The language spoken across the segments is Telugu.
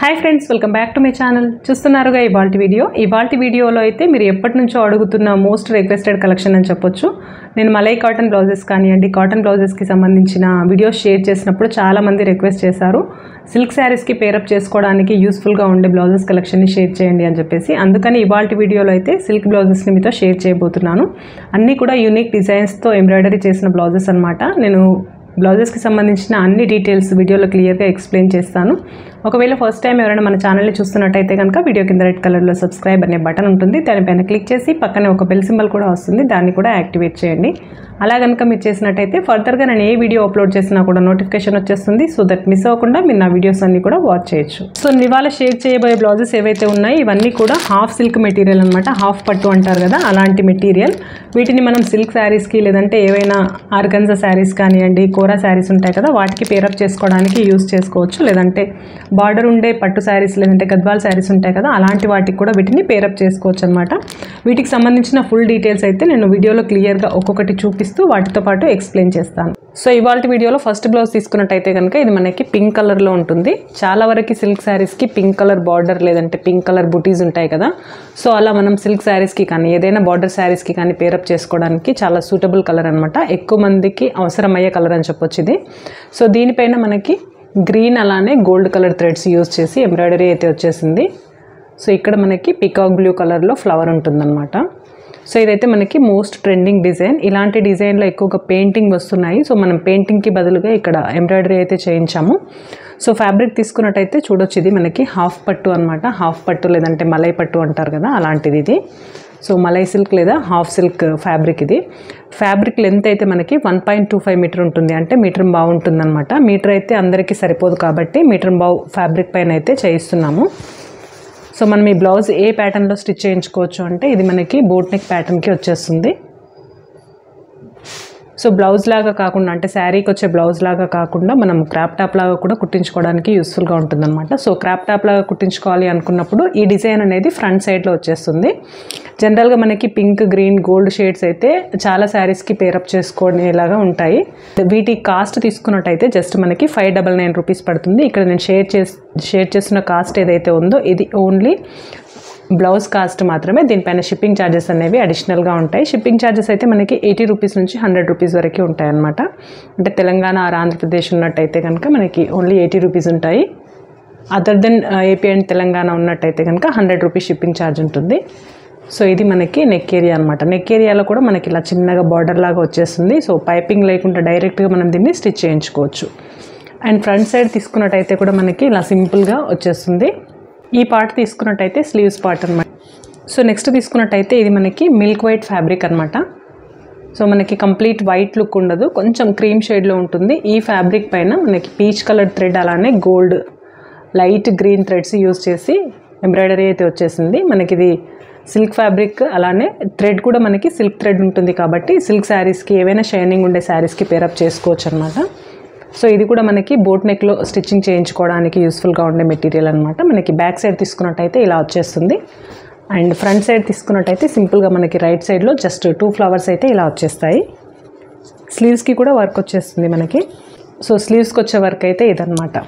hi friends welcome back to my channel చూస్తున్నారుగా ఇవాళ వీడియో ఇవాళ వీడియోలో అయితే మీరు ఎప్పటి నుంచో అడుగుతున్న మోస్ట్ రిక్వెస్టెడ్ కలెక్షన్ అని చెప్పొచ్చు నేను మలై కాటన్ బ్లౌజెస్ కానివ్వండి కాటన్ బ్లౌజెస్కి సంబంధించిన వీడియోస్ షేర్ చేసినప్పుడు చాలామంది రిక్వెస్ట్ చేశారు సిల్క్ శారీస్కి పేరప్ చేసుకోవడానికి యూస్ఫుల్గా ఉండే బ్లౌజెస్ కలెక్షన్ని షేర్ చేయండి అని చెప్పేసి అందుకని ఇవాళ వీడియోలో అయితే సిల్క్ బ్లౌజెస్ని మీతో షేర్ చేయబోతున్నాను అన్నీ కూడా యూనిక్ డిజైన్స్తో ఎంబ్రాయిడరీ చేసిన బ్లౌజెస్ అనమాట నేను బ్లౌజెస్కి సంబంధించిన అన్ని డీటెయిల్స్ వీడియోలో క్లియర్గా ఎక్స్ప్లెయిన్ చేస్తాను ఒకవేళ ఫస్ట్ టైం ఎవరైనా మన ఛానల్ని చూస్తున్నట్టయితే కనుక వీడియో కింద రెడ్ కలర్లో సబ్స్క్రైబ్ అనే బటన్ ఉంటుంది దానిపైన క్లిక్ చేసి పక్కనే ఒక బెల్ సింబల్ కూడా వస్తుంది దాన్ని కూడా యాక్టివేట్ చేయండి అలా కనుక మీరు చేసినట్టయితే ఫర్దర్గా నేను ఏ వీడియో అప్లోడ్ చేసినా కూడా నోటిఫికేషన్ వచ్చేస్తుంది సో దట్ మిస్ అవ్వకుండా మీరు నా వీడియోస్ అన్ని కూడా వాచ్ చేయొచ్చు సో ఇవాళ షేర్ చేయబోయే బ్లౌజెస్ ఏవైతే ఉన్నాయో ఇవన్నీ కూడా హాఫ్ సిల్క్ మెటీరియల్ అనమాట హాఫ్ పట్టు అంటారు కదా అలాంటి మెటీరియల్ వీటిని మనం సిల్క్ శారీస్కి లేదంటే ఏవైనా ఆర్గన్జా శారీస్ కానివ్వండి కోరా శారీస్ ఉంటాయి కదా వాటికి పేరప్ చేసుకోవడానికి యూస్ చేసుకోవచ్చు లేదంటే బార్డర్ ఉండే పట్టు శారీస్ లేదంటే గద్వాల్ శారీస్ ఉంటాయి కదా అలాంటి వాటికి కూడా వీటిని పేరప్ చేసుకోవచ్చు అనమాట వీటికి సంబంధించిన ఫుల్ డీటెయిల్స్ అయితే నేను వీడియోలో క్లియర్గా ఒక్కొక్కటి చూపిస్తూ వాటితో పాటు ఎక్స్ప్లెయిన్ చేస్తాను సో ఇవాళ వీడియోలో ఫస్ట్ బ్లౌజ్ తీసుకున్నట్టయితే కనుక ఇది మనకి పింక్ కలర్లో ఉంటుంది చాలా వరకు సిల్క్ శారీస్కి పింక్ కలర్ బార్డర్ లేదంటే పింక్ కలర్ బుటీస్ ఉంటాయి కదా సో అలా మనం సిల్క్ శారీస్కి కానీ ఏదైనా బార్డర్ శారీస్కి కానీ పేరప్ చేసుకోవడానికి చాలా సూటబుల్ కలర్ అనమాట ఎక్కువ మందికి అవసరమయ్యే కలర్ అని చెప్పొచ్చు ఇది సో దీనిపైన మనకి గ్రీన్ అలానే గోల్డ్ కలర్ థ్రెడ్స్ యూజ్ చేసి ఎంబ్రాయిడరీ అయితే వచ్చేసింది సో ఇక్కడ మనకి పికాక్ బ్లూ కలర్లో ఫ్లవర్ ఉంటుందన్నమాట సో ఇదైతే మనకి మోస్ట్ ట్రెండింగ్ డిజైన్ ఇలాంటి డిజైన్లో ఎక్కువగా పెయింటింగ్ వస్తున్నాయి సో మనం పెయింటింగ్కి బదులుగా ఇక్కడ ఎంబ్రాయిడరీ అయితే చేయించాము సో ఫ్యాబ్రిక్ తీసుకున్నట్టయితే చూడొచ్చు ఇది మనకి హాఫ్ పట్టు అనమాట హాఫ్ పట్టు లేదంటే మలై పట్టు అంటారు కదా అలాంటిది ఇది సో మలై సిల్క్ లేదా హాఫ్ సిల్క్ ఫ్యాబ్రిక్ ఇది ఫ్యాబ్రిక్ లెంత్ అయితే మనకి one point two five metre ఉంటుంది అంటే మీటర్ బాగుంటుంది అనమాట మీటర్ అయితే అందరికీ సరిపోదు కాబట్టి మీటర్ బావు ఫ్యాబ్రిక్ పైన అయితే చేయిస్తున్నాము సో మనం ఈ బ్లౌజ్ ఏ ప్యాటర్న్లో స్టిచ్ చేయించుకోవచ్చు అంటే ఇది మనకి బోట్ నెక్ ప్యాటర్న్కి వచ్చేస్తుంది సో బ్లౌజ్ లాగా కాకుండా అంటే శారీకి వచ్చే బ్లౌజ్ లాగా కాకుండా మనం క్రాప్ టాప్ లాగా కూడా కుట్టించుకోవడానికి యూస్ఫుల్గా ఉంటుందన్నమాట సో క్రాప్ టాప్ లాగా కుట్టించుకోవాలి అనుకున్నప్పుడు ఈ డిజైన్ అనేది ఫ్రంట్ సైడ్లో వచ్చేస్తుంది జనరల్గా మనకి పింక్ గ్రీన్ గోల్డ్ షేడ్స్ అయితే చాలా శారీస్కి పేరప్ చేసుకునేలాగా ఉంటాయి వీటి కాస్ట్ తీసుకున్నట్టయితే జస్ట్ మనకి ఫైవ్ డబల్ నైన్ రూపీస్ పడుతుంది ఇక్కడ నేను షేర్ చేసి షేర్ చేసిన కాస్ట్ ఏదైతే ఉందో ఇది ఓన్లీ బ్లౌజ్ కాస్ట్ మాత్రమే దీనిపైన షిప్పింగ్ ఛార్జెస్ అనేవి అడిషనల్గా ఉంటాయి షిప్పింగ్ ఛార్జెస్ అయితే మనకి ఎయిటీ రూపీస్ నుంచి హండ్రెడ్ రూపీస్ వరకు ఉంటాయి అన్నమాట అంటే తెలంగాణ ఆర్ ఆంధ్రప్రదేశ్ ఉన్నట్టయితే కనుక మనకి ఓన్లీ ఎయిటీ రూపీస్ ఉంటాయి other then AP and Telangana ఉన్నట్టయితే కనుక హండ్రెడ్ రూపీస్ షిప్పింగ్ ఛార్జ్ ఉంటుంది సో ఇది మనకి నెక్ ఏరియా అనమాట నెక్ ఏరియాలో కూడా మనకి ఇలా చిన్నగా బార్డర్ లాగా వచ్చేస్తుంది సో పైపింగ్ లేకుండా డైరెక్ట్గా మనం దీన్ని స్టిచ్ చేయించుకోవచ్చు అండ్ ఫ్రంట్ సైడ్ తీసుకున్నట్టయితే కూడా మనకి ఇలా సింపుల్గా వచ్చేస్తుంది ఈ పార్ట్ తీసుకున్నట్టయితే స్లీవ్స్ పార్ట్ అనమాట సో నెక్స్ట్ తీసుకున్నట్టయితే ఇది మనకి మిల్క్ వైట్ ఫ్యాబ్రిక్ అనమాట సో మనకి కంప్లీట్ వైట్ లుక్ ఉండదు కొంచెం క్రీమ్ షేడ్లో ఉంటుంది ఈ ఫ్యాబ్రిక్ పైన మనకి పీచ్ కలర్ థ్రెడ్ అలానే gold light green threads use చేసి ఎంబ్రాయిడరీ అయితే వచ్చేసింది మనకి ఇది సిల్క్ ఫ్యాబ్రిక్ అలానే థ్రెడ్ కూడా మనకి సిల్క్ థ్రెడ్ ఉంటుంది కాబట్టి సిల్క్ శారీస్కి ఏవైనా షైనింగ్ ఉండే శారీస్కి పేరప్ చేసుకోవచ్చు అనమాట సో ఇది కూడా మనకి బోట్ నెక్లో స్టిచ్చింగ్ చేయించుకోవడానికి యూస్ఫుల్గా ఉండే మెటీరియల్ అనమాట మనకి బ్యాక్ సైడ్ తీసుకున్నట్టయితే ఇలా వచ్చేస్తుంది అండ్ ఫ్రంట్ సైడ్ తీసుకున్నట్టయితే సింపుల్గా మనకి రైట్ సైడ్లో జస్ట్ టూ ఫ్లవర్స్ అయితే ఇలా వచ్చేస్తాయి స్లీవ్స్కి కూడా వర్క్ వచ్చేస్తుంది మనకి సో స్లీవ్స్కి వచ్చే వర్క్ అయితే ఇదనమాట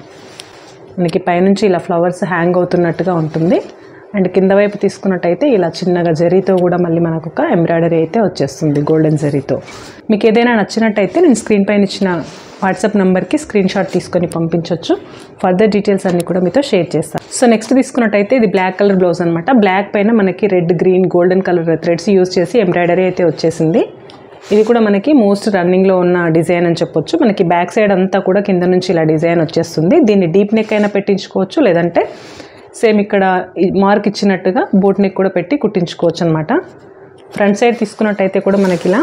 మనకి పైనుంచి ఇలా ఫ్లవర్స్ హ్యాంగ్ అవుతున్నట్టుగా ఉంటుంది అండ్ కింద వైపు తీసుకున్నట్టయితే ఇలా చిన్నగా జరీతో కూడా మళ్ళీ మనకు ఒక ఎంబ్రాయిడరీ అయితే వచ్చేస్తుంది గోల్డెన్ జరీతో మీకు ఏదైనా నచ్చినట్టయితే నేను స్క్రీన్ పైన ఇచ్చిన వాట్సాప్ నెంబర్కి స్క్రీన్ షాట్ తీసుకొని పంపించవచ్చు ఫర్దర్ డీటెయిల్స్ అన్ని కూడా మీతో షేర్ చేస్తాను సో నెక్స్ట్ తీసుకున్నట్టయితే ఇది బ్లాక్ కలర్ బ్లౌజ్ అనమాట బ్లాక్ పైన మనకి red green golden colour threads use చేసి ఎంబ్రాయిడరీ అయితే వచ్చేసింది ఇది కూడా మనకి మోస్ట్ రన్నింగ్లో ఉన్న డిజైన్ అని చెప్పొచ్చు మనకి బ్యాక్ సైడ్ అంతా కూడా కింద నుంచి ఇలా డిజైన్ వచ్చేస్తుంది దీన్ని డీప్ నెక్ అయినా పెట్టించుకోవచ్చు లేదంటే సేమ్ ఇక్కడ మార్క్ ఇచ్చినట్టుగా బోట్ నెక్ కూడా పెట్టి కుట్టించుకోవచ్చు అనమాట ఫ్రంట్ సైడ్ తీసుకున్నట్టయితే కూడా మనకి ఇలా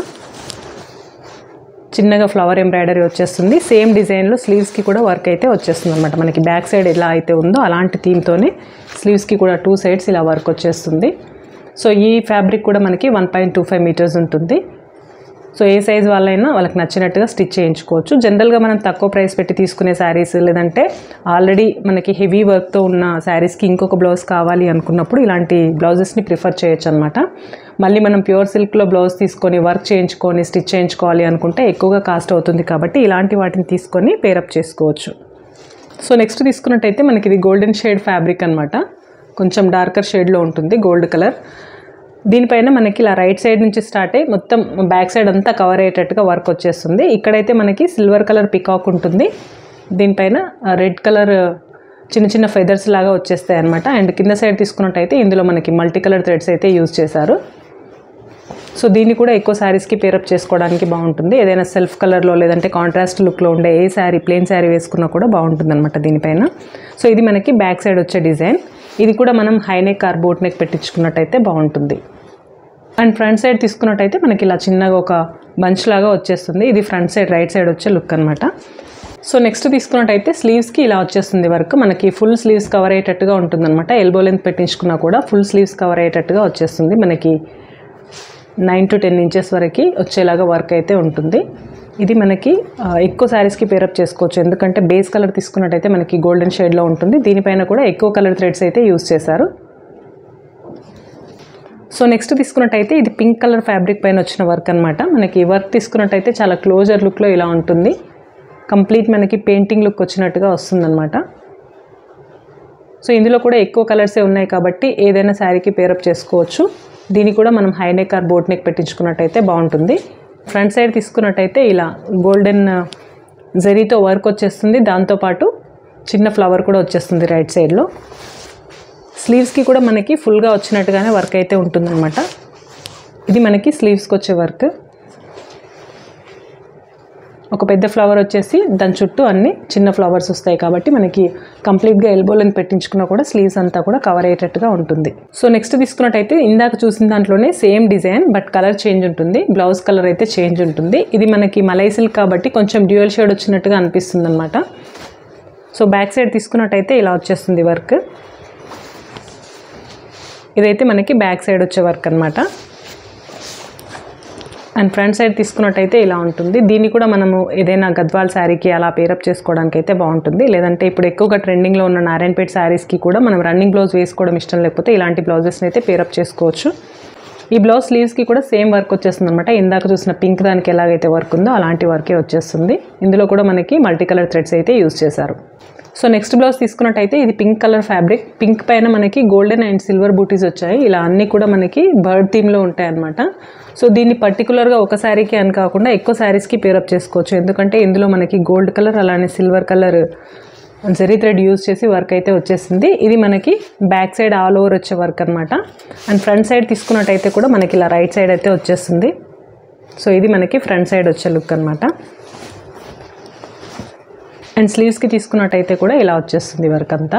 చిన్నగా ఫ్లవర్ ఎంబ్రాయిడరీ వచ్చేస్తుంది సేమ్ డిజైన్లో స్లీవ్స్కి కూడా వర్క్ అయితే వచ్చేస్తుంది అనమాట మనకి బ్యాక్ సైడ్ ఎలా అయితే ఉందో అలాంటి థీమ్తోనే స్లీవ్స్కి కూడా టూ సైడ్స్ ఇలా వర్క్ వచ్చేస్తుంది సో ఈ ఫ్యాబ్రిక్ కూడా మనకి one point two five metres ఉంటుంది సో ఏ సైజ్ వాళ్ళైనా వాళ్ళకి నచ్చినట్టుగా స్టిచ్ చేయించుకోవచ్చు జనరల్గా మనం తక్కువ ప్రైస్ పెట్టి తీసుకునే శారీస్ లేదంటే ఆల్రెడీ మనకి హెవీ వర్క్తో ఉన్న శారీస్కి ఇంకొక బ్లౌజ్ కావాలి అనుకున్నప్పుడు ఇలాంటి బ్లౌజెస్ని ప్రిఫర్ చేయొచ్చు అనమాట మళ్ళీ మనం ప్యూర్ సిల్క్లో బ్లౌజ్ తీసుకొని వర్క్ చేయించుకొని స్టిచ్ చేయించుకోవాలి అనుకుంటే ఎక్కువగా కాస్ట్ అవుతుంది కాబట్టి ఇలాంటి వాటిని తీసుకొని పేరప్ చేసుకోవచ్చు సో నెక్స్ట్ తీసుకున్నట్టయితే మనకి ఇది గోల్డెన్ షేడ్ ఫ్యాబ్రిక్ అనమాట కొంచెం డార్కర్ షేడ్లో ఉంటుంది గోల్డ్ కలర్ దీనిపైన మనకి ఇలా రైట్ సైడ్ నుంచి స్టార్ట్ అయ్యి మొత్తం బ్యాక్ సైడ్ అంతా కవర్ అయ్యేటట్టుగా వర్క్ వచ్చేస్తుంది ఇక్కడైతే మనకి సిల్వర్ కలర్ పికాక్ ఉంటుంది దీనిపైన రెడ్ కలర్ చిన్న చిన్న ఫెదర్స్ లాగా వచ్చేస్తాయి అనమాట అండ్ కింద సైడ్ తీసుకున్నట్టయితే ఇందులో మనకి మల్టీ కలర్ థ్రెడ్స్ అయితే యూజ్ చేశారు సో దీన్ని కూడా ఎక్కువ శారీస్కి పేరప్ చేసుకోవడానికి బాగుంటుంది ఏదైనా సెల్ఫ్ కలర్లో లేదంటే కాంట్రాస్ట్ లుక్లో ఉండే ఏ శారీ ప్లెయిన్ శారీ వేసుకున్నా కూడా బాగుంటుంది అనమాట దీనిపైన సో ఇది మనకి బ్యాక్ సైడ్ వచ్చే డిజైన్ ఇది కూడా మనం high neck or boat neck పెట్టించుకున్నట్టయితే బాగుంటుంది అండ్ ఫ్రంట్ సైడ్ తీసుకున్నట్టయితే మనకి ఇలా చిన్నగా ఒక బంచ్ లాగా వచ్చేస్తుంది ఇది ఫ్రంట్ సైడ్ రైట్ సైడ్ వచ్చే లుక్ అనమాట సో నెక్స్ట్ తీసుకున్నట్టయితే స్లీవ్స్కి ఇలా వచ్చేస్తుంది వర్క్ మనకి ఫుల్ స్లీవ్స్ కవర్ అయ్యేటట్టుగా ఉంటుందన్నమాట ఎల్బో లెంత్ పెట్టించుకున్నా కూడా ఫుల్ స్లీవ్స్ కవర్ అయ్యేటట్టుగా వచ్చేస్తుంది మనకి నైన్ టు టెన్ ఇంచెస్ వరకు వచ్చేలాగా వర్క్ అయితే ఉంటుంది ఇది మనకి ఆ, ఎక్కువ శారీస్కి పేరప్ చేసుకోవచ్చు ఎందుకంటే బేస్ కలర్ తీసుకున్నట్టయితే మనకి గోల్డెన్ షేడ్లో ఉంటుంది దీనిపైన కూడా ఎక్కువ కలర్ థ్రెడ్స్ అయితే యూస్ చేశారు సో నెక్స్ట్ తీసుకున్నట్టయితే ఇది పింక్ కలర్ ఫ్యాబ్రిక్ పైన వచ్చిన వర్క్ అనమాట మనకి వర్క్ తీసుకున్నట్టయితే చాలా క్లోజర్ లుక్లో ఇలా ఉంటుంది కంప్లీట్ మనకి పెయింటింగ్ లుక్ వచ్చినట్టుగా వస్తుందన్నమాట సో ఇందులో కూడా ఎక్కువ కలర్సే ఉన్నాయి కాబట్టి ఏదైనా శారీకి పేరప్ చేసుకోవచ్చు దీన్ని కూడా మనం high neck or boat neck పెట్టించుకున్నట్టయితే బాగుంటుంది ఫ్రంట్ సైడ్ తీసుకున్నట్టయితే ఇలా గోల్డెన్ జరీతో వర్క్ వచ్చేస్తుంది దాంతోపాటు చిన్న ఫ్లవర్ కూడా వచ్చేస్తుంది రైట్ సైడ్లో స్లీవ్స్కి కూడా మనకి ఫుల్గా వచ్చినట్టుగానే వర్క్ అయితే ఉంటుందన్నమాట ఇది మనకి స్లీవ్స్కి వచ్చే వర్క్ ఒక పెద్ద ఫ్లవర్ వచ్చేసి దాని చుట్టూ అన్ని చిన్న ఫ్లవర్స్ వస్తాయి కాబట్టి మనకి కంప్లీట్గా ఎల్బోలను పెట్టించుకున్నా కూడా స్లీవ్స్ అంతా కూడా కవర్ అయ్యేటట్టుగా ఉంటుంది సో నెక్స్ట్ తీసుకున్నట్టయితే ఇందాక చూసిన దాంట్లోనే same design but colour change ఉంటుంది బ్లౌజ్ కలర్ అయితే చేంజ్ ఉంటుంది ఇది మనకి మలై సిల్క్ కాబట్టి కొంచెం డ్యూయల్ షేడ్ వచ్చినట్టుగా అనిపిస్తుంది అనమాట సో బ్యాక్ సైడ్ తీసుకున్నట్టయితే ఇలా వచ్చేస్తుంది వర్క్ ఇదైతే మనకి బ్యాక్ సైడ్ వచ్చే వర్క్ అనమాట అండ్ ఫ్రంట్ సైడ్ తీసుకున్నట్టయితే ఇలా ఉంటుంది దీన్ని కూడా మనము ఏదైనా గద్వాల్ శారీకి అలా పేరప్ చేసుకోవడానికి అయితే బాగుంటుంది లేదంటే ఇప్పుడు ఎక్కువగా ట్రెండింగ్లో ఉన్న నారాయణపేట శారీస్కి కూడా మనం రన్నింగ్ బ్లౌజ్ వేసుకోవడం ఇష్టం లేకపోతే ఇలాంటి బ్లౌజెస్ని అయితే పేరప్ చేసుకోవచ్చు ఈ బ్లౌజ్ స్లీవ్స్కి కూడా సేమ్ వర్క్ వచ్చేస్తుంది అనమాట ఇందాక చూసిన పింక్ దానికి ఎలాగైతే వర్క్ ఉందో అలాంటి వర్కే వచ్చేస్తుంది ఇందులో కూడా మనకి మల్టీ కలర్ థ్రెడ్స్ అయితే యూజ్ చేశారు సో నెక్స్ట్ బ్లౌజ్ తీసుకున్నట్టయితే ఇది పింక్ కలర్ ఫ్యాబ్రిక్ పింక్ పైన మనకి గోల్డెన్ అండ్ సిల్వర్ బూటీస్ వచ్చాయి ఇలా అన్నీ కూడా మనకి బర్డ్ థీమ్లో ఉంటాయి అనమాట సో దీన్ని పర్టికులర్గా ఒక శారీకి అని కాకుండా ఎక్కువ శారీస్కి పేరప్ చేసుకోవచ్చు ఎందుకంటే ఇందులో మనకి గోల్డ్ కలర్ అలానే silver colour zari thread use చేసి వర్క్ అయితే వచ్చేసింది ఇది మనకి బ్యాక్ సైడ్ ఆల్ ఓవర్ వచ్చే వర్క్ అనమాట అండ్ ఫ్రంట్ సైడ్ తీసుకున్నట్టయితే కూడా మనకి ఇలా రైట్ సైడ్ అయితే వచ్చేస్తుంది సో ఇది మనకి ఫ్రంట్ సైడ్ వచ్చే లుక్ అనమాట అండ్ స్లీవ్స్కి తీసుకున్నట్టయితే కూడా ఇలా వచ్చేస్తుంది వర్క్ అంతా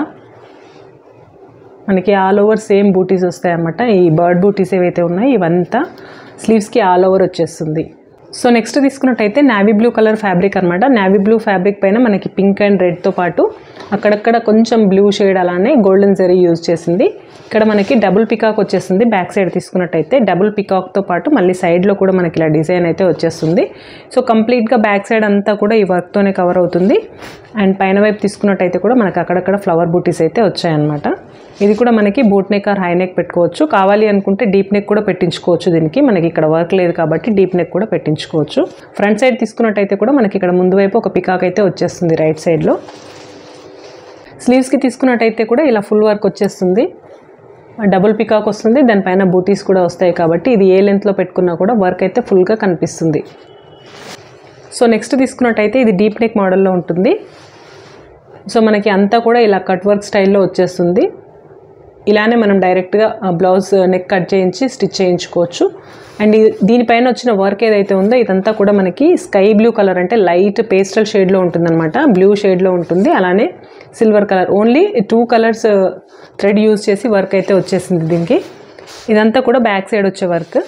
మనకి ఆల్ ఓవర్ సేమ్ బూటీస్ వస్తాయి అన్నమాట ఈ బర్డ్ బూటీస్ ఏవైతే ఉన్నాయో ఇవంతా స్లీవ్స్కి ఆల్ ఓవర్ వచ్చేస్తుంది సో నెక్స్ట్ తీసుకున్నట్టయితే నావీ బ్లూ కలర్ ఫ్యాబ్రిక్ అనమాట నావీ బ్లూ ఫ్యాబ్రిక్ పైన మనకి పింక్ అండ్ రెడ్తో పాటు అక్కడక్కడ కొంచెం బ్లూ షేడ్ అలానే గోల్డెన్ జరీ యూజ్ చేసింది ఇక్కడ మనకి డబుల్ పికాక్ వచ్చేస్తుంది బ్యాక్ సైడ్ తీసుకున్నట్టయితే డబుల్ పికాక్తో పాటు మళ్ళీ సైడ్లో కూడా మనకి ఇలా డిజైన్ అయితే వచ్చేస్తుంది సో కంప్లీట్గా బ్యాక్ సైడ్ అంతా కూడా ఈ వర్క్తోనే కవర్ అవుతుంది అండ్ పైన వైపు తీసుకున్నట్టయితే కూడా మనకి అక్కడక్కడ ఫ్లవర్ బూటీస్ అయితే వచ్చాయన్నమాట ఇది కూడా మనకి boot neck or high neck పెట్టుకోవచ్చు కావాలి అనుకుంటే డీప్ నెక్ కూడా పెట్టించుకోవచ్చు దీనికి మనకి ఇక్కడ వర్క్ లేదు కాబట్టి డీప్ నెక్ కూడా పెట్టించుకోవచ్చు ఫ్రంట్ సైడ్ తీసుకున్నట్టయితే కూడా మనకి ఇక్కడ ముందు వైపు ఒక పికాక్ అయితే వచ్చేస్తుంది రైట్ సైడ్లో స్లీవ్స్కి తీసుకున్నట్టయితే కూడా ఇలా ఫుల్ వర్క్ వచ్చేస్తుంది డబుల్ పికాక్ వస్తుంది దానిపైన బూటీస్ కూడా వస్తాయి కాబట్టి ఇది ఏ లెంత్లో పెట్టుకున్నా కూడా వర్క్ అయితే ఫుల్గా కనిపిస్తుంది సో నెక్స్ట్ తీసుకున్నట్టయితే ఇది డీప్ నెక్ మోడల్లో ఉంటుంది సో మనకి అంతా కూడా ఇలా కట్ వర్క్ స్టైల్లో వచ్చేస్తుంది ఇలానే మనం డైరెక్ట్గా బ్లౌజ్ నెక్ కట్ చేయించి స్టిచ్ చేయించుకోవచ్చు అండ్ ఇది- దీనిపైన వచ్చిన వర్క్ ఏదైతే ఉందో ఇదంతా కూడా మనకి స్కై బ్లూ కలర్ అంటే లైట్ పేస్టల్ షేడ్లో ఉంటుందన్నమాట బ్లూ షేడ్లో ఉంటుంది అలానే silver colour only two colours thread use చేసి వర్క్ అయితే వచ్చేసింది దీనికి ఇదంతా కూడా బ్యాక్ సైడ్ వచ్చే వర్క్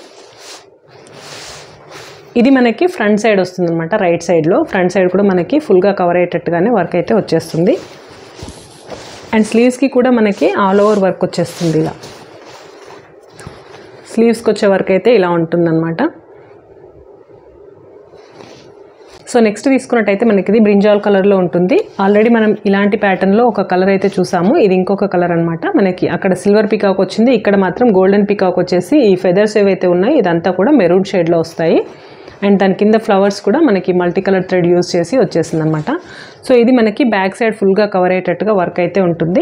ఇది మనకి ఫ్రంట్ సైడ్ వస్తుంది అనమాట రైట్ సైడ్లో ఫ్రంట్ సైడ్ కూడా మనకి ఫుల్గా కవర్ అయ్యేటట్టుగానే వర్క్ అయితే వచ్చేస్తుంది అండ్ స్లీవ్స్కి కూడా మనకి ఆల్ ఓవర్ వర్క్ వచ్చేస్తుంది ఇలా స్లీవ్స్కి వచ్చే వర్క్ అయితే ఇలా ఉంటుందన్నమాట సో నెక్స్ట్ తీసుకున్నట్టయితే మనకి ఇది బ్రింజాల్ కలర్లో ఉంటుంది ఆల్రెడీ మనం ఇలాంటి ప్యాటర్న్లో ఒక కలర్ అయితే చూసాము ఇది ఇంకొక కలర్ అనమాట మనకి అక్కడ సిల్వర్ పికాక్ వచ్చింది ఇక్కడ మాత్రం గోల్డెన్ పికాక్ వచ్చేసి ఈ ఫెదర్స్ ఏవైతే ఉన్నాయో ఇదంతా కూడా మెరూన్ షేడ్లో వస్తాయి అండ్ దాని కింద ఫ్లవర్స్ కూడా మనకి మల్టీ కలర్ థ్రెడ్ యూస్ చేసి వచ్చేసింది అనమాట సో ఇది మనకి బ్యాక్ సైడ్ ఫుల్గా కవర్ అయ్యేటట్టుగా వర్క్ అయితే ఉంటుంది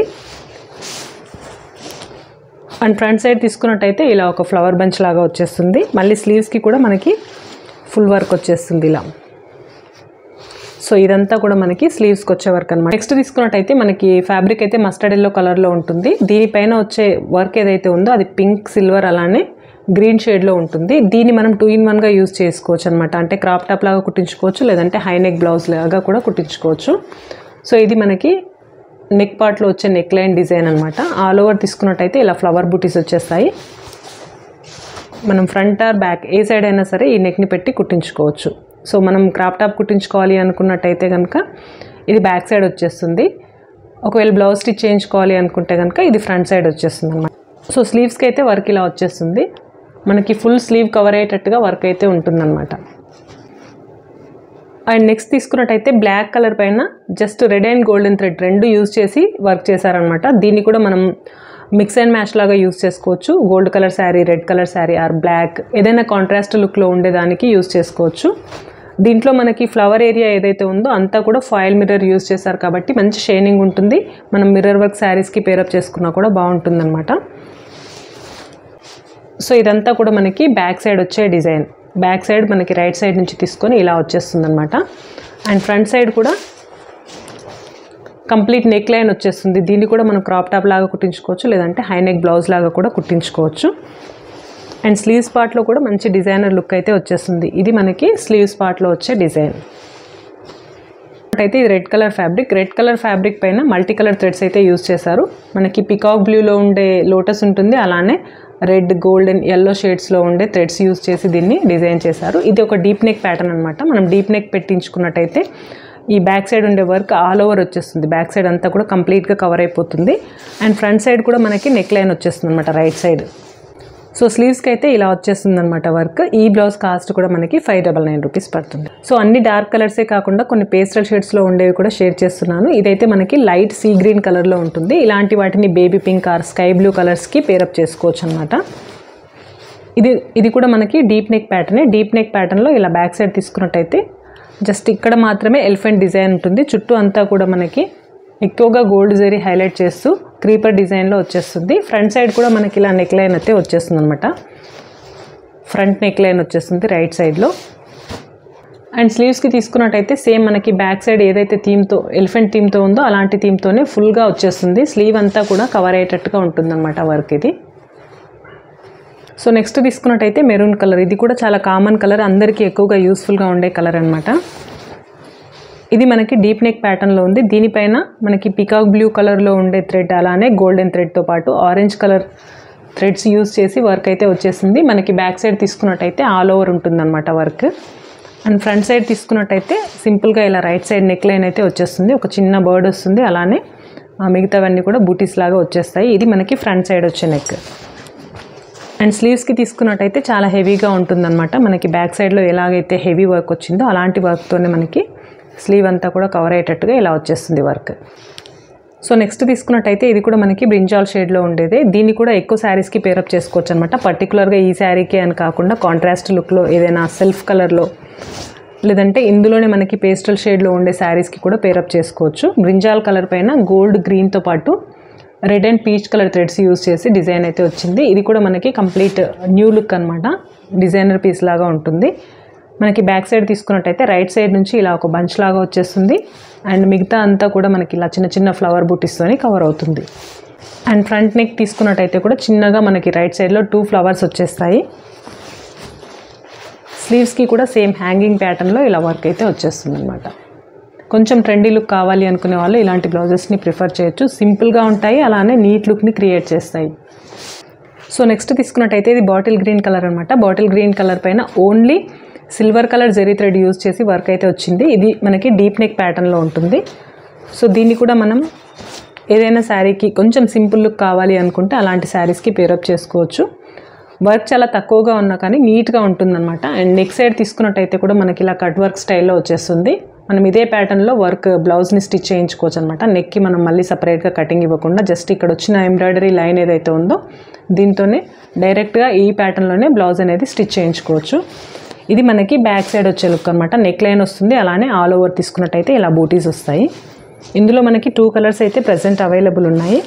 అండ్ ఫ్రంట్ సైడ్ తీసుకున్నట్టయితే ఇలా ఒక ఫ్లవర్ బంచ్ లాగా వచ్చేస్తుంది మళ్ళీ స్లీవ్స్కి కూడా మనకి ఫుల్ వర్క్ వచ్చేస్తుంది ఇలా సో ఇదంతా కూడా మనకి స్లీవ్స్కి వచ్చే వర్క్ అనమాట నెక్స్ట్ తీసుకున్నట్టయితే మనకి ఫ్యాబ్రిక్ అయితే మస్టర్డ్ ఎల్లో కలర్లో ఉంటుంది దీనిపైన వచ్చే వర్క్ ఏదైతే ఉందో అది పింక్ సిల్వర్ అలానే గ్రీన్ షేడ్లో ఉంటుంది దీన్ని మనం టూ ఇన్ వన్గా యూజ్ చేసుకోవచ్చు అనమాట అంటే క్రాప్ టాప్ లాగా కుట్టించుకోవచ్చు లేదంటే హై నెక్ బ్లౌజ్ లాగా కూడా కుట్టించుకోవచ్చు సో ఇది మనకి నెక్ పార్ట్లో వచ్చే నెక్ లైన్ డిజైన్ అనమాట ఆల్ ఓవర్ తీసుకున్నట్టయితే ఇలా ఫ్లవర్ బూటీస్ వచ్చేస్తాయి మనం ఫ్రంట్ ఆర్ బ్యాక్ ఏ సైడ్ అయినా సరే ఈ నెక్ని పెట్టి కుట్టించుకోవచ్చు సో మనం క్రాప్ టాప్ కుట్టించుకోవాలి అనుకున్నట్టయితే కనుక ఇది బ్యాక్ సైడ్ వచ్చేస్తుంది ఒకవేళ బ్లౌజ్ స్టిచ్ చేయించుకోవాలి అనుకుంటే కనుక ఇది ఫ్రంట్ సైడ్ వచ్చేస్తుంది అనమాట సో స్లీవ్స్కి అయితే వర్క్ ఇలా వచ్చేస్తుంది మనకి ఫుల్ స్లీవ్ కవర్ అయ్యేటట్టుగా వర్క్ అయితే ఉంటుందన్నమాట అండ్ నెక్స్ట్ తీసుకున్నట్టయితే బ్లాక్ కలర్ పైన just red and golden thread రెండు యూజ్ చేసి వర్క్ చేశారనమాట దీన్ని కూడా మనం మిక్స్ అండ్ మ్యాచ్ లాగా యూజ్ చేసుకోవచ్చు gold colour sari red colour sari or black ఏదైనా కాంట్రాస్ట్ లుక్లో ఉండేదానికి యూజ్ చేసుకోవచ్చు దీంట్లో మనకి ఫ్లవర్ ఏరియా ఏదైతే ఉందో అంతా కూడా ఫాయిల్ మిర్రర్ యూజ్ చేశారు కాబట్టి మంచి షైనింగ్ ఉంటుంది మనం మిర్రర్ వర్క్ శారీస్కి పేరప్ చేసుకున్నా కూడా బాగుంటుందన్నమాట సో ఇదంతా కూడా మనకి బ్యాక్ సైడ్ వచ్చే డిజైన్ బ్యాక్ సైడ్ మనకి రైట్ సైడ్ నుంచి తీసుకొని ఇలా వచ్చేస్తుంది అనమాట అండ్ ఫ్రంట్ సైడ్ కూడా కంప్లీట్ నెక్ లైన్ వచ్చేస్తుంది దీన్ని కూడా మనం క్రాప్ టాప్ లాగా కుట్టించుకోవచ్చు లేదంటే హై నెక్ బ్లౌజ్ లాగా కూడా కుట్టించుకోవచ్చు అండ్ స్లీవ్స్ పార్ట్లో కూడా మంచి డిజైనర్ లుక్ అయితే వచ్చేస్తుంది ఇది మనకి స్లీవ్స్ పార్ట్లో వచ్చే డిజైన్ అయితే ఇది red colour fabric red colour fabric పైన మల్టీ కలర్ థ్రెడ్స్ అయితే యూస్ చేశారు మనకి పికాక్ బ్లూలో ఉండే లోటస్ ఉంటుంది అలానే రెడ్ గోల్డెన్ ఎల్లో షేడ్స్లో ఉండే థ్రెడ్స్ యూస్ చేసి దీన్ని డిజైన్ చేశారు ఇది ఒక డీప్ నెక్ ప్యాటర్న్ అనమాట మనం డీప్ నెక్ పెట్టించుకున్నట్టయితే ఈ బ్యాక్ సైడ్ ఉండే వర్క్ ఆల్ ఓవర్ వచ్చేస్తుంది బ్యాక్ సైడ్ అంతా కూడా కంప్లీట్గా కవర్ అయిపోతుంది అండ్ ఫ్రంట్ సైడ్ కూడా మనకి నెక్ లైన్ వచ్చేస్తుంది అనమాట రైట్ సైడ్ సో స్లీవ్స్కి అయితే ఇలా వచ్చేస్తుంది అనమాట వర్క్ ఈ బ్లౌజ్ కాస్ట్ కూడా మనకి ఫైవ్ డబల్ నైన్ రూపీస్ పడుతుంది సో అన్ని డార్క్ కలర్సే కాకుండా కొన్ని పేస్టల్ షేడ్స్లో ఉండేవి కూడా షేర్ చేస్తున్నాను ఇదైతే మనకి లైట్ సీ గ్రీన్ కలర్లో ఉంటుంది ఇలాంటి వాటిని baby pink or sky blue కలర్స్కి పేరప్ చేసుకోవచ్చు అనమాట ఇది ఇది కూడా మనకి డీప్ నెక్ ప్యాటర్నే డీప్ నెక్ ప్యాటర్న్లో ఇలా బ్యాక్ సైడ్ తీసుకున్నట్టయితే జస్ట్ ఇక్కడ మాత్రమే ఎలిఫెంట్ డిజైన్ ఉంటుంది చుట్టూ అంతా కూడా మనకి ఎక్కువగా గోల్డ్ జరీ హైలైట్ చేస్తూ క్రీపర్ డిజైన్లో వచ్చేస్తుంది ఫ్రంట్ సైడ్ కూడా మనకి ఇలా నెక్ లైన్ అయితే వచ్చేస్తుంది అనమాట ఫ్రంట్ నెక్ లైన్ వచ్చేస్తుంది రైట్ సైడ్లో అండ్ స్లీవ్స్కి తీసుకున్నట్టయితే సేమ్ మనకి బ్యాక్ సైడ్ ఏదైతే థీమ్తో ఎలిఫెంట్ థీమ్తో ఉందో అలాంటి థీమ్తోనే ఫుల్గా వచ్చేస్తుంది స్లీవ్ అంతా కూడా కవర్ అయ్యేటట్టుగా ఉంటుందన్నమాట వర్క్ ఇది సో నెక్స్ట్ తీసుకున్నట్టయితే మెరూన్ కలర్ ఇది కూడా చాలా కామన్ కలర్ అందరికీ ఎక్కువగా యూస్ఫుల్గా ఉండే కలర్ అనమాట ఇది మనకి డీప్ నెక్ ప్యాటర్న్లో ఉంది దీనిపైన మనకి పికాక్ బ్లూ కలర్లో ఉండే థ్రెడ్ అలానే గోల్డెన్ థ్రెడ్తో పాటు ఆరెంజ్ కలర్ థ్రెడ్స్ యూస్ చేసి వర్క్ అయితే వచ్చేసింది మనకి బ్యాక్ సైడ్ తీసుకున్నట్టయితే ఆల్ ఓవర్ ఉంటుందన్నమాట వర్క్ అండ్ ఫ్రంట్ సైడ్ తీసుకున్నట్టయితే సింపుల్గా ఇలా రైట్ సైడ్ నెక్ లైన్ అయితే వచ్చేస్తుంది ఒక చిన్న బర్డ్ వస్తుంది అలానే ఆ మిగతావన్నీ కూడా బూటీస్ లాగా వచ్చేస్తాయి ఇది మనకి ఫ్రంట్ సైడ్ వచ్చే నెక్ అండ్ స్లీవ్స్కి తీసుకున్నట్టయితే చాలా హెవీగా ఉంటుందన్నమాట మనకి బ్యాక్ సైడ్లో ఎలాగైతే హెవీ వర్క్ వచ్చిందో అలాంటి వర్క్తోనే మనకి స్లీవ్ అంతా కూడా కవర్ అయ్యేటట్టుగా ఇలా వచ్చేస్తుంది వర్క్ సో నెక్స్ట్ తీసుకున్నట్టయితే ఇది కూడా మనకి బ్రింజాల్ షేడ్లో ఉండేది దీన్ని కూడా ఎక్కువ శారీస్కి పేరప్ చేసుకోవచ్చు అనమాట పర్టికులర్గా ఈ శారీకి అని కాకుండా కాంట్రాస్ట్ లుక్లో ఏదైనా సెల్ఫ్ కలర్లో లేదంటే ఇందులోనే మనకి పేస్టల్ షేడ్లో ఉండే శారీస్కి కూడా పేరప్ చేసుకోవచ్చు బ్రింజాల్ కలర్ పైన గోల్డ్ గ్రీన్తో పాటు red and peach colour threads use చేసి డిజైన్ అయితే వచ్చింది ఇది కూడా మనకి కంప్లీట్ న్యూ లుక్ అనమాట డిజైనర్ పీస్ లాగా ఉంటుంది మనకి బ్యాక్ సైడ్ తీసుకున్నట్టయితే రైట్ సైడ్ నుంచి ఇలా ఒక బంచ్ లాగా వచ్చేస్తుంది అండ్ మిగతా అంతా కూడా మనకి ఇలా చిన్న చిన్న ఫ్లవర్ బూటీస్తోని కవర్ అవుతుంది అండ్ ఫ్రంట్ నెక్ తీసుకున్నట్టయితే కూడా చిన్నగా మనకి రైట్ సైడ్లో టూ ఫ్లవర్స్ వచ్చేస్తాయి స్లీవ్స్కి కూడా సేమ్ హ్యాంగింగ్ ప్యాటర్న్లో ఇలా వర్క్ అయితే వచ్చేస్తుంది అనమాట కొంచెం ట్రెండీ లుక్ కావాలి అనుకునే వాళ్ళు ఇలాంటి బ్లౌజెస్ని ప్రిఫర్ చేయొచ్చు సింపుల్గా ఉంటాయి అలానే నీట్ లుక్ని క్రియేట్ చేస్తాయి సో నెక్స్ట్ తీసుకున్నట్టయితే ఇది బాటిల్ గ్రీన్ కలర్ అనమాట బాటిల్ గ్రీన్ కలర్ పైన only silver colour zari thread use చేసి వర్క్ అయితే వచ్చింది ఇది మనకి డీప్ నెక్ ప్యాటర్న్లో ఉంటుంది సో దీన్ని కూడా మనం ఏదైనా శారీకి కొంచెం సింపుల్ లుక్ కావాలి అనుకుంటే అలాంటి శారీస్కి పేరప్ చేసుకోవచ్చు వర్క్ చాలా తక్కువగా ఉన్నా కానీ నీట్గా ఉంటుందన్నమాట అండ్ నెక్ సైడ్ తీసుకున్నట్టయితే కూడా మనకి ఇలా కట్ వర్క్ స్టైల్లో వచ్చేస్తుంది మనం ఇదే ప్యాటర్న్లో వర్క్ బ్లౌజ్ని స్టిచ్ చేయించుకోవచ్చు అనమాట నెక్కి మనం మళ్ళీ సపరేట్గా కటింగ్ ఇవ్వకుండా జస్ట్ ఇక్కడ వచ్చిన ఎంబ్రాయిడరీ లైన్ ఏదైతే ఉందో దీంతోనే డైరెక్ట్గా ఈ ప్యాటర్న్లోనే బ్లౌజ్ అనేది స్టిచ్ చేయించుకోవచ్చు ఇది మనకి బ్యాక్ సైడ్ వచ్చే లుక్ అనమాట నెక్ లైన్ వస్తుంది అలానే ఆల్ ఓవర్ తీసుకున్నట్టయితే ఇలా బూటీస్ వస్తాయి ఇందులో మనకి టూ కలర్స్ అయితే ప్రజెంట్ అవైలబుల్ ఉన్నాయి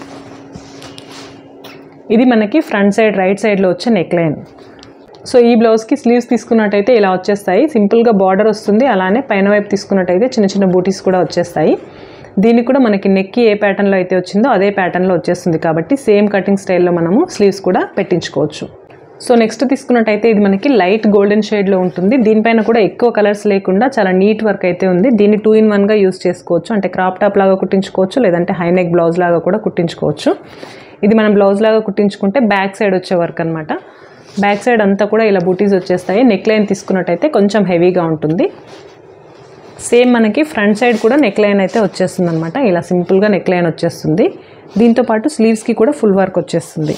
ఇది మనకి ఫ్రంట్ సైడ్ రైట్ సైడ్లో వచ్చే నెక్ లైన్ సో ఈ బ్లౌజ్కి స్లీవ్స్ తీసుకున్నట్టయితే ఇలా వచ్చేస్తాయి సింపుల్గా బార్డర్ వస్తుంది అలానే పైన వైపు తీసుకున్నట్టయితే చిన్న చిన్న బూటీస్ కూడా వచ్చేస్తాయి దీనికి కూడా మనకి నెక్కి ఏ ప్యాటర్న్లో అయితే వచ్చిందో అదే ప్యాటర్న్లో వచ్చేస్తుంది కాబట్టి సేమ్ కటింగ్ స్టైల్లో మనము స్లీవ్స్ కూడా పెట్టించుకోవచ్చు సో నెక్స్ట్ తీసుకున్నట్టయితే ఇది మనకి లైట్ గోల్డెన్ షేడ్లో ఉంటుంది దీనిపైన కూడా ఎక్కువ కలర్స్ లేకుండా చాలా నీట్ వర్క్ అయితే ఉంది దీన్ని టూ ఇన్ వన్గా యూస్ చేసుకోవచ్చు అంటే క్రాప్ టాప్ లాగా కుట్టించుకోవచ్చు లేదంటే హై నెక్ బ్లౌజ్ లాగా కూడా కుట్టించుకోవచ్చు ఇది మనం బ్లౌజ్ లాగా కుట్టించుకుంటే బ్యాక్ సైడ్ వచ్చే వర్క్ అనమాట బ్యాక్ సైడ్ అంతా కూడా ఇలా బూటీస్ వచ్చేస్తాయి నెక్ లైన్ తీసుకున్నట్టయితే కొంచెం హెవీగా ఉంటుంది సేమ్ మనకి ఫ్రంట్ సైడ్ కూడా నెక్ లైన్ అయితే వచ్చేస్తుంది అనమాట ఇలా సింపుల్గా నెక్ లైన్ వచ్చేస్తుంది దీంతో పాటు స్లీవ్స్కి కూడా ఫుల్ వర్క్ వచ్చేస్తుంది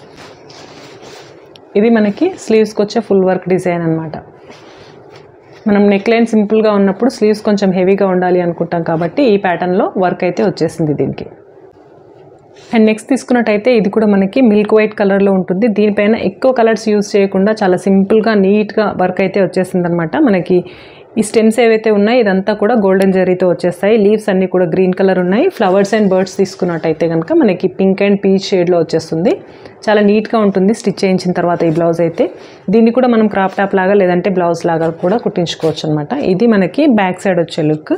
ఇది మనకి స్లీవ్స్కి వచ్చే ఫుల్ వర్క్ డిజైన్ అనమాట మనం నెక్ లైన్ సింపుల్గా ఉన్నప్పుడు స్లీవ్స్ కొంచెం హెవీగా ఉండాలి అనుకుంటాం కాబట్టి ఈ ప్యాటర్న్లో వర్క్ అయితే వచ్చేసింది దీనికి అండ్ నెక్స్ట్ తీసుకున్నట్టయితే ఇది కూడా మనకి మిల్క్ వైట్ కలర్లో ఉంటుంది దీనిపైన ఎక్కువ కలర్స్ యూజ్ చేయకుండా చాలా సింపుల్గా నీట్గా వర్క్ అయితే వచ్చేసింది అనమాట మనకి ఈ స్టెమ్స్ ఏవైతే ఉన్నాయో ఇదంతా కూడా గోల్డెన్ జరీతో వచ్చేస్తాయి లీవ్స్ అన్నీ కూడా గ్రీన్ కలర్ ఉన్నాయి ఫ్లవర్స్ అండ్ బర్డ్స్ తీసుకున్నట్టయితే కనుక మనకి పింక్ అండ్ పీచ్ షేడ్లో వచ్చేస్తుంది చాలా నీట్గా ఉంటుంది స్టిచ్ చేయించిన తర్వాత ఈ బ్లౌజ్ అయితే దీన్ని కూడా మనం క్రాప్ టాప్ లాగా లేదంటే బ్లౌజ్ లాగా కూడా కుట్టించుకోవచ్చు అనమాట ఇది మనకి బ్యాక్ సైడ్ వచ్చే లుక్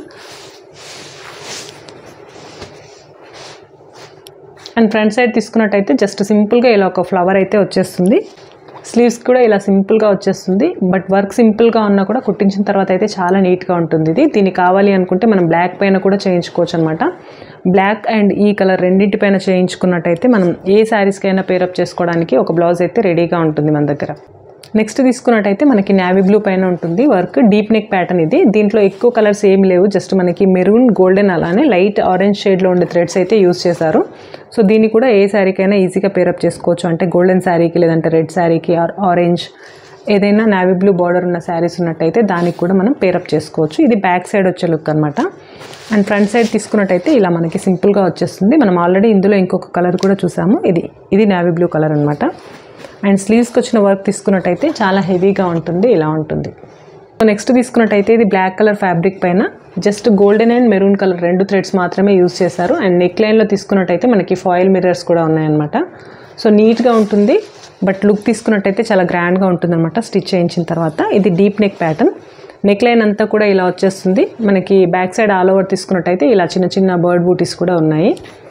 అండ్ ఫ్రంట్ సైడ్ తీసుకున్నట్టయితే జస్ట్ సింపుల్గా ఇలా ఒక ఫ్లవర్ అయితే వచ్చేస్తుంది స్లీవ్స్ కూడా ఇలా సింపుల్గా వచ్చేస్తుంది బట్ వర్క్ సింపుల్గా ఉన్నా కూడా కుట్టించిన తర్వాత అయితే చాలా నీట్గా ఉంటుంది ఇది దీన్ని కావాలి అనుకుంటే మనం బ్లాక్ పైన కూడా చేయించుకోవచ్చు అనమాట బ్లాక్ అండ్ ఈ కలర్ రెండింటి పైన చేయించుకున్నట్టయితే మనం ఏ శారీస్కైనా పేరప్ చేసుకోవడానికి ఒక బ్లౌజ్ అయితే రెడీగా ఉంటుంది మన దగ్గర నెక్స్ట్ తీసుకున్నట్టయితే మనకి నావీ బ్లూ పైన ఉంటుంది వర్క్ డీప్ నెక్ ప్యాటర్న్ ఇది దీంట్లో ఎక్కువ కలర్స్ ఏం లేవు జస్ట్ మనకి మెరూన్ గోల్డెన్ అలానే లైట్ ఆరెంజ్ షేడ్లో ఉండే థ్రెడ్స్ అయితే యూస్ చేశారు సో దీన్ని కూడా ఏ శారీకైనా ఈజీగా పేరప్ చేసుకోవచ్చు అంటే గోల్డెన్ శారీకి లేదంటే రెడ్ శారీకి ఆర్ ఆరెంజ్ ఏదైనా నావీ బ్లూ బార్డర్ ఉన్న శారీస్ ఉన్నట్టయితే దానికి కూడా మనం పేరప్ చేసుకోవచ్చు ఇది బ్యాక్ సైడ్ వచ్చే లుక్ అనమాట అండ్ ఫ్రంట్ సైడ్ తీసుకున్నట్టయితే ఇలా మనకి సింపుల్గా వచ్చేస్తుంది మనం ఆల్రెడీ ఇందులో ఇంకొక కలర్ కూడా చూసాము ఇది ఇది నావీ బ్లూ కలర్ అనమాట అండ్ స్లీవ్స్కి వచ్చిన వర్క్ తీసుకున్నట్టయితే చాలా హెవీగా ఉంటుంది ఇలా ఉంటుంది సో నెక్స్ట్ తీసుకున్నట్టయితే ఇది బ్లాక్ కలర్ ఫ్యాబ్రిక్ పైన just golden and maroon colour రెండు థ్రెడ్స్ మాత్రమే యూజ్ చేశారు అండ్ నెక్ లైన్లో తీసుకున్నట్టయితే మనకి ఫాయిల్ మిర్రర్స్ కూడా ఉన్నాయన్నమాట సో నీట్గా ఉంటుంది బట్ లుక్ తీసుకున్నట్టయితే చాలా గ్రాండ్గా ఉంటుందన్నమాట స్టిచ్ చేయించిన తర్వాత ఇది deep neck pattern neck line అంతా కూడా ఇలా వచ్చేస్తుంది మనకి బ్యాక్ సైడ్ ఆల్ ఓవర్ తీసుకున్నట్టయితే ఇలా చిన్న చిన్న బర్డ్ బూటీస్ కూడా ఉన్నాయి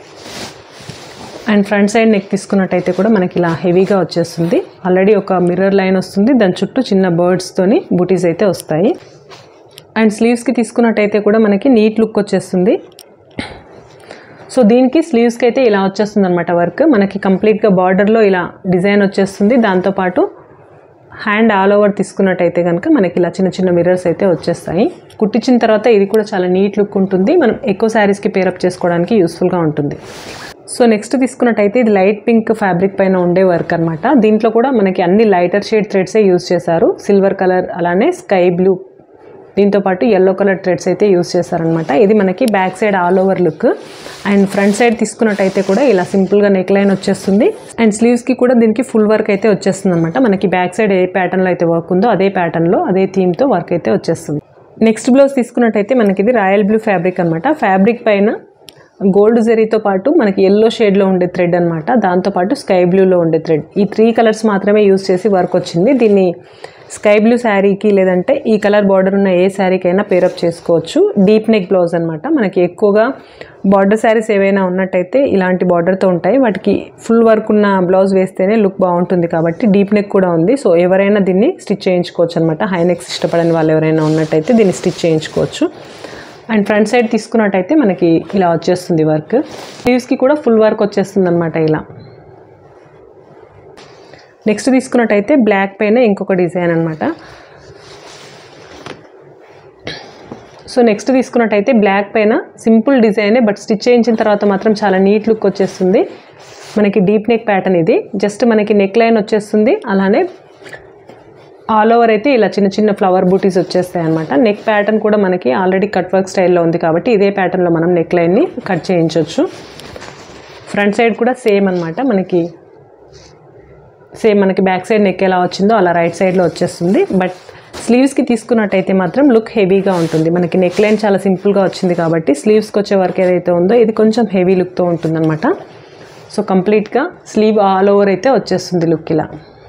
అండ్ ఫ్రంట్ సైడ్ నెక్ తీసుకున్నట్టయితే కూడా మనకి ఇలా హెవీగా వచ్చేస్తుంది ఆల్రెడీ ఒక మిర్రర్ లైన్ వస్తుంది దాని చుట్టూ చిన్న బర్డ్స్తోని బూటీస్ అయితే వస్తాయి అండ్ స్లీవ్స్కి తీసుకున్నట్టయితే కూడా మనకి నీట్ లుక్ వచ్చేస్తుంది సో దీనికి స్లీవ్స్కి అయితే ఇలా వచ్చేస్తుంది అనమాట వర్క్ మనకి కంప్లీట్గా బార్డర్లో ఇలా డిజైన్ వచ్చేస్తుంది దాంతోపాటు హ్యాండ్ ఆల్ ఓవర్ తీసుకున్నట్టయితే కనుక మనకి ఇలా చిన్న చిన్న మిర్రర్స్ అయితే వచ్చేస్తాయి కుట్టించిన తర్వాత ఇది కూడా చాలా నీట్ లుక్ ఉంటుంది మనం ఎక్కువ శారీస్కి పేరప్ చేసుకోవడానికి యూస్ఫుల్గా ఉంటుంది సో నెక్స్ట్ తీసుకున్నట్టయితే ఇది లైట్ పింక్ ఫ్యాబ్రిక్ పైన ఉండే వర్క్ అనమాట దీంట్లో కూడా మనకి అన్ని లైటర్ షేడ్ థ్రెడ్సే యూస్ చేశారు సిల్వర్ కలర్ అలానే స్కై బ్లూ దీంతో పాటు ఎల్లో కలర్ థ్రెడ్స్ అయితే యూస్ చేశారనమాట ఇది మనకి back side all over look and front side తీసుకున్నట్టయితే కూడా ఇలా సింపుల్గా నెక్ లైన్ వచ్చేస్తుంది అండ్ స్లీవ్స్కి కూడా దీనికి ఫుల్ వర్క్ అయితే వచ్చేస్తుంది అనమాట మనకి బ్యాక్ సైడ్ ఏ ప్యాటర్న్లో అయితే వర్క్ ఉందో అదే ప్యాటర్న్లో అదే థీమ్తో వర్క్ అయితే వచ్చేస్తుంది నెక్స్ట్ బ్లౌజ్ తీసుకున్నట్టయితే మనకి ఇది రాయల్ బ్లూ ఫ్యాబ్రిక్ అనమాట ఫ్యాబ్రిక్ పైన గోల్డ్ జరీతో పాటు మనకి ఎల్లో షేడ్లో ఉండే థ్రెడ్ అనమాట దాంతోపాటు స్కై బ్లూలో ఉండే థ్రెడ్ ఈ త్రీ కలర్స్ మాత్రమే యూజ్ చేసి వర్క్ వచ్చింది దీన్ని స్కై బ్లూ శారీకి లేదంటే ఈ కలర్ బార్డర్ ఉన్న ఏ శారీకైనా పేరప్ చేసుకోవచ్చు డీప్ నెక్ బ్లౌజ్ అనమాట మనకి ఎక్కువగా బార్డర్ శారీస్ ఏవైనా ఉన్నట్టయితే ఇలాంటి బార్డర్తో ఉంటాయి వాటికి ఫుల్ వర్క్ ఉన్న బ్లౌజ్ వేస్తేనే లుక్ బాగుంటుంది కాబట్టి డీప్ నెక్ కూడా ఉంది సో ఎవరైనా దీన్ని స్టిచ్ చేయించుకోవచ్చు అనమాట హై నెక్స్ ఇష్టపడని వాళ్ళు ఎవరైనా ఉన్నట్టయితే దీన్ని స్టిచ్ చేయించుకోవచ్చు అండ్ ఫ్రంట్ సైడ్ తీసుకున్నట్టయితే మనకి ఇలా వచ్చేస్తుంది వర్క్ స్లీవ్స్కి కూడా ఫుల్ వర్క్ వచ్చేస్తుంది అనమాట ఇలా నెక్స్ట్ తీసుకున్నట్టయితే బ్లాక్ పైన ఇంకొక డిజైన్ అనమాట సో నెక్స్ట్ తీసుకున్నట్టయితే బ్లాక్ పైన సింపుల్ డిజైనే బట్ స్టిచ్ చేయించిన తర్వాత మాత్రం చాలా నీట్ లుక్ వచ్చేస్తుంది మనకి డీప్ నెక్ ప్యాటర్న్ ఇది జస్ట్ మనకి నెక్ లైన్ వచ్చేస్తుంది అలానే ఆల్ ఓవర్ అయితే ఇలా చిన్న చిన్న ఫ్లవర్ బూటీస్ వచ్చేస్తాయి అనమాట నెక్ ప్యాటర్న్ కూడా మనకి ఆల్రెడీ కట్ వర్క్ స్టైల్లో ఉంది కాబట్టి ఇదే ప్యాటర్న్లో మనం నెక్ లైన్ని కట్ చేయించవచ్చు ఫ్రంట్ సైడ్ కూడా సేమ్ అనమాట మనకి సేమ్ మనకి బ్యాక్ సైడ్ నెక్ ఎలా వచ్చిందో అలా రైట్ సైడ్లో వచ్చేస్తుంది బట్ స్లీవ్స్కి తీసుకున్నట్టయితే మాత్రం లుక్ హెవీగా ఉంటుంది మనకి నెక్ లైన్ చాలా సింపుల్గా వచ్చింది కాబట్టి స్లీవ్స్కి వచ్చే వర్క్ ఏదైతే ఉందో ఇది కొంచెం హెవీ లుక్తో ఉంటుందన్నమాట సో కంప్లీట్గా స్లీవ్ ఆల్ ఓవర్ అయితే వచ్చేస్తుంది లుక్ ఇలా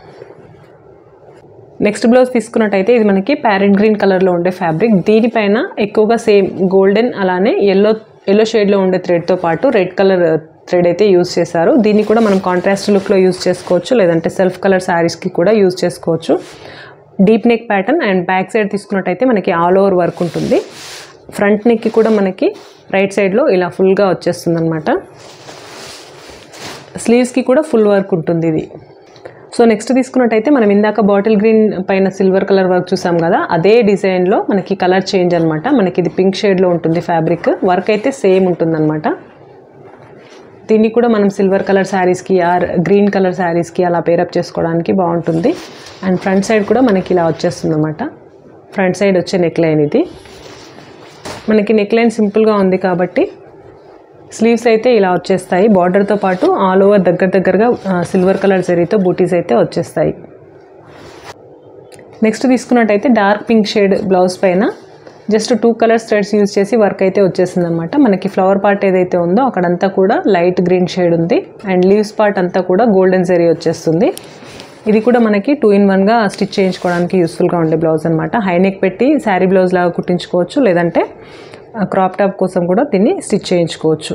నెక్స్ట్ బ్లౌజ్ తీసుకున్నట్టయితే ఇది మనకి ప్యారెట్ గ్రీన్ కలర్లో ఉండే ఫ్యాబ్రిక్ దీనిపైన ఎక్కువగా సేమ్ గోల్డెన్ అలానే ఎల్లో ఎల్లో షేడ్లో ఉండే థ్రెడ్తో పాటు రెడ్ కలర్ థ్రెడ్ అయితే యూజ్ చేశారు దీన్ని కూడా మనం కాంట్రాస్ట్ లుక్లో యూజ్ చేసుకోవచ్చు లేదంటే సెల్ఫ్ కలర్ శారీస్కి కూడా యూజ్ చేసుకోవచ్చు deep neck pattern and back side తీసుకున్నట్టయితే మనకి ఆల్ ఓవర్ వర్క్ ఉంటుంది ఫ్రంట్ నెక్కి కూడా మనకి రైట్ సైడ్లో ఇలా ఫుల్గా వచ్చేస్తుంది అనమాట స్లీవ్స్కి కూడా ఫుల్ వర్క్ ఉంటుంది ఇది సో నెక్స్ట్ తీసుకున్నట్టయితే మనం ఇందాక బాటిల్ గ్రీన్ పైన సిల్వర్ కలర్ వర్క్ చూసాం కదా అదే డిజైన్లో మనకి కలర్ చేంజ్ అనమాట మనకి ఇది పింక్ షేడ్లో ఉంటుంది ఫ్యాబ్రిక్ వర్క్ అయితే సేమ్ ఉంటుందన్నమాట దీన్ని కూడా మనం సిల్వర్ కలర్ శారీస్కి ఆర్ గ్రీన్ కలర్ శారీస్కి అలా పేరప్ చేసుకోవడానికి బాగుంటుంది అండ్ ఫ్రంట్ సైడ్ కూడా మనకి ఇలా వచ్చేస్తుంది అనమాట ఫ్రంట్ సైడ్ వచ్చే నెక్ లైన్ ఇది మనకి నెక్ లైన్ సింపుల్గా ఉంది కాబట్టి స్లీవ్స్ అయితే ఇలా వచ్చేస్తాయి బార్డర్తో పాటు ఆల్ ఓవర్ దగ్గర దగ్గరగా సిల్వర్ కలర్ జరీతో బూటీస్ అయితే వచ్చేస్తాయి నెక్స్ట్ తీసుకున్నట్టయితే డార్క్ పింక్ షేడ్ బ్లౌజ్ పైన just two colours threads use చేసి వర్క్ అయితే వచ్చేసింది అనమాట మనకి ఫ్లవర్ పార్ట్ ఏదైతే ఉందో అక్కడంతా కూడా లైట్ గ్రీన్ షేడ్ ఉంది అండ్ లీవ్స్ పార్ట్ అంతా కూడా గోల్డెన్ జరీ వచ్చేస్తుంది ఇది కూడా మనకి టూ ఇన్ వన్గా స్టిచ్ చేయించుకోవడానికి యూస్ఫుల్గా ఉండే బ్లౌజ్ అనమాట హై నెక్ పెట్టి శారీ బ్లౌజ్ లాగా కుట్టించుకోవచ్చు లేదంటే క్రాప్ టాప్ కోసం కూడా దీన్ని స్టిచ్ చేయించుకోవచ్చు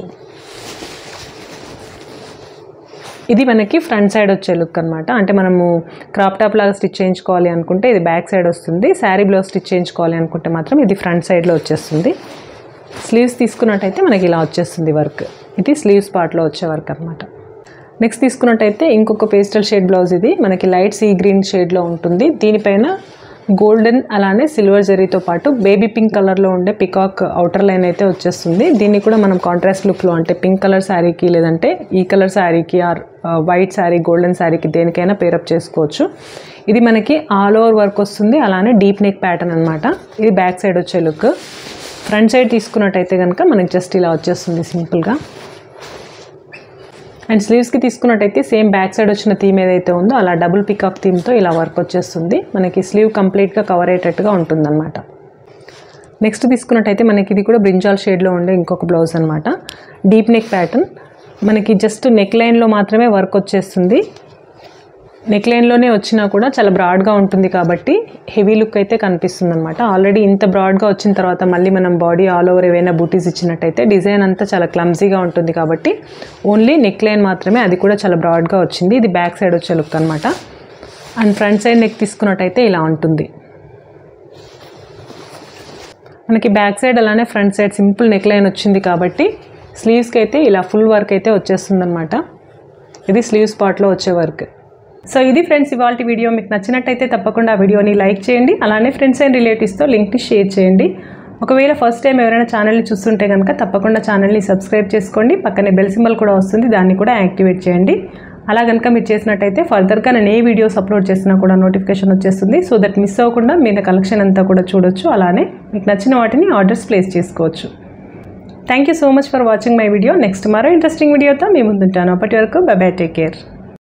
ఇది మనకి ఫ్రంట్ సైడ్ వచ్చే లుక్ అనమాట అంటే మనము క్రాప్ టాప్ లాగా స్టిచ్ చేయించుకోవాలి అనుకుంటే ఇది బ్యాక్ సైడ్ వస్తుంది శారీ బ్లౌజ్ స్టిచ్ చేయించుకోవాలి అనుకుంటే మాత్రం ఇది ఫ్రంట్ సైడ్లో వచ్చేస్తుంది స్లీవ్స్ తీసుకున్నట్టయితే మనకి ఇలా వచ్చేస్తుంది వర్క్ ఇది స్లీవ్స్ పార్ట్లో వచ్చే వర్క్ అనమాట నెక్స్ట్ తీసుకున్నట్టయితే ఇంకొక పేస్టల్ షేడ్ బ్లౌజ్ ఇది మనకి లైట్ సీ గ్రీన్ షేడ్లో ఉంటుంది దీనిపైన గోల్డెన్ అలానే సిల్వర్ జరీతో పాటు బేబీ పింక్ కలర్లో ఉండే పికాక్ అవుటర్ లైన్ అయితే వచ్చేస్తుంది దీన్ని కూడా మనం కాంట్రాస్ట్ లుక్లో అంటే పింక్ కలర్ శారీకి లేదంటే ఈ కలర్ శారీకి ఆర్ వైట్ శారీ గోల్డెన్ శారీకి దేనికైనా పేరప్ చేసుకోవచ్చు ఇది మనకి ఆల్ ఓవర్ వర్క్ వస్తుంది అలానే డీప్ నెక్ ప్యాటర్న్ అనమాట ఇది బ్యాక్ సైడ్ వచ్చే లుక్ ఫ్రంట్ సైడ్ తీసుకున్నట్టయితే కనుక మనకి జస్ట్ ఇలా వచ్చేస్తుంది సింపుల్గా అండ్ స్లీవ్స్కి తీసుకున్నట్టయితే సేమ్ బ్యాక్ సైడ్ వచ్చిన థీమ్ ఏదైతే ఉందో అలా డబుల్ పికాక్ థీమ్తో ఇలా వర్క్ వచ్చేస్తుంది మనకి స్లీవ్ కంప్లీట్గా కవర్ అయ్యేటట్టుగా ఉంటుందన్నమాట నెక్స్ట్ తీసుకున్నట్టయితే మనకి ఇది కూడా బ్రింజాల్ షేడ్లో ఉండే ఇంకొక బ్లౌజ్ అనమాట డీప్ నెక్ ప్యాటర్న్ మనకి జస్ట్ నెక్ లైన్లో మాత్రమే వర్క్ వచ్చేస్తుంది నెక్ లైన్లోనే వచ్చినా కూడా చాలా బ్రాడ్గా ఉంటుంది కాబట్టి హెవీ లుక్ అయితే కనిపిస్తుంది అనమాట ఆల్రెడీ ఇంత బ్రాడ్గా వచ్చిన తర్వాత మళ్ళీ మనం బాడీ ఆల్ ఓవర్ ఏవైనా బూటీస్ ఇచ్చినట్టయితే డిజైన్ అంతా చాలా క్లమ్జీగా ఉంటుంది కాబట్టి ఓన్లీ నెక్ లైన్ మాత్రమే అది కూడా చాలా బ్రాడ్గా వచ్చింది ఇది బ్యాక్ సైడ్ వచ్చే లుక్ అనమాట అండ్ ఫ్రంట్ సైడ్ నెక్ తీసుకున్నట్టయితే ఇలా ఉంటుంది మనకి బ్యాక్ సైడ్ అలానే front side simple neck line వచ్చింది కాబట్టి స్లీవ్స్కి అయితే ఇలా ఫుల్ వర్క్ అయితే వచ్చేస్తుంది అనమాట ఇది స్లీవ్స్ పార్ట్లో వచ్చే వర్క్ సో ఇది ఫ్రెండ్స్ ఇవాళ వీడియో మీకు నచ్చినట్టయితే తప్పకుండా ఆ వీడియోని లైక్ చేయండి అలానే ఫ్రెండ్స్ అండ్ రిలేటివ్స్తో లింక్ని షేర్ చేయండి ఒకవేళ ఫస్ట్ టైం ఎవరైనా ఛానల్ని చూస్తుంటే కనుక తప్పకుండా ఛానల్ని సబ్స్క్రైబ్ చేసుకోండి పక్కనే బెల్ సింబల్ కూడా వస్తుంది దాన్ని కూడా యాక్టివేట్ చేయండి అలా కనుక మీరు చేసినట్టయితే ఫర్దర్గా నేను ఏ వీడియోస్ అప్లోడ్ చేసినా కూడా నోటిఫికేషన్ వచ్చేస్తుంది సో దట్ మిస్ అవ్వకుండా మీరు కలెక్షన్ అంతా కూడా చూడొచ్చు అలానే మీకు నచ్చిన వాటిని ఆర్డర్స్ ప్లేస్ చేసుకోవచ్చు thank you so much for watching my video next మరో ఇంట్రెస్టింగ్ వీడియోతో మీ ముందుంటాను అప్పటి వరకు బై బై టేక్ కేర్